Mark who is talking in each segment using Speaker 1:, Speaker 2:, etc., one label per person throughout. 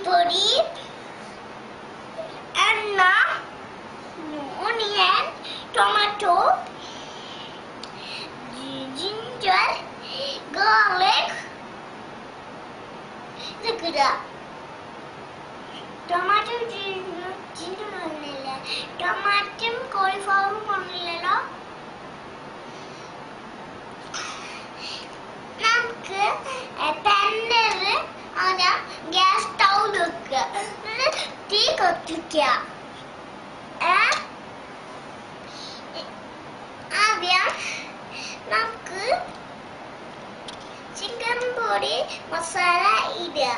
Speaker 1: പൊടി എണ്ണ onion tomato ginger garlic ഇതൊക്കെ ഇടുക ടൊമാറ്റോ ജിഞ്ചർ പറഞ്ഞില്ലേ ടൊമാറ്റോയും കോളിഫ്ലവറും പറഞ്ഞില്ലല്ലോ നമുക്ക് ടെൻഡർ ആദ്യം ഗ്യാസ് സ്റ്റൗ വെക്കുക എന്നിട്ട് തീ കത്തിക്കുക ഏ? ആദ്യം നമുക്ക് ചിക്കൻ പൊടി മസാല ഇടുക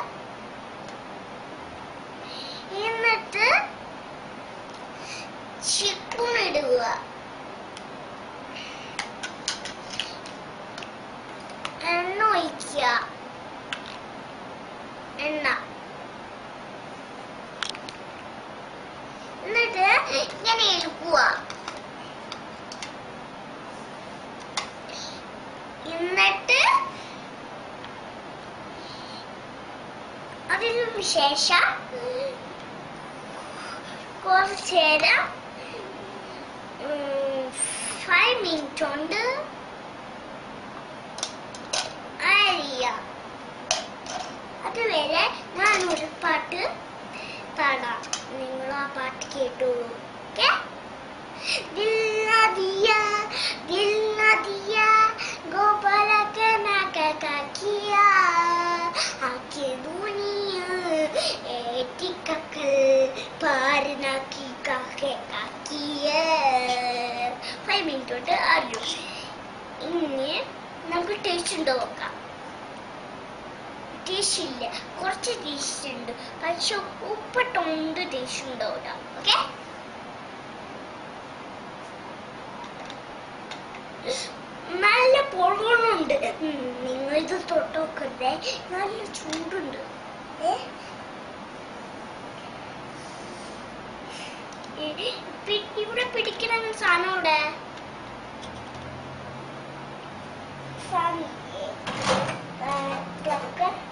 Speaker 1: എന്നിട്ട് ചിക്കൻ ഇടുക എണ്ണ ഒഴിക്കുക എണ്ണ എന്നിട്ട് ഇങ്ങനെ എടുക്കുക എന്നിട്ട് അതിനു ശേഷം കുറച്ച് നേരം ഫൈവ് മിനിറ്റ് കൊണ്ട് അറിയാം അതുവരെ ഞാൻ ഒരു പാട്ട് പാടാം നിങ്ങൾ ആ പാട്ട് കേട്ടോളൂ ഓക്കെ दिल ना दिया दिल ना दिया गोपाल के ना का किया आके दुनिया एटी ककल पार ना की काके കാക്കിയേ ഫൈവ് മിനിറ്റ് തൊട്ട് അറിയും ഇനി നമുക്ക് ടേസ്റ്റ് ഉണ്ടോ നോക്കാം ടേസ്റ്റ് ഇല്ല കുറച്ച് ടേസ്റ്റ് ഉണ്ട് പക്ഷെ ഉപ്പിട്ടുണ്ട് ടേസ്റ്റ് ഉണ്ടാവില്ല ഓക്കെ നല്ല പൊള്ളണുണ്ട് നിങ്ങൾ ഇത് തൊട്ടോക്കണ്ടേ നല്ല ചൂടുണ്ട് ഏ ഇ- പി- ഇവിടെ പിടിക്കണ സാധനം ഇവിടെ സാധനം ഏ, ആ, തുറക്ക.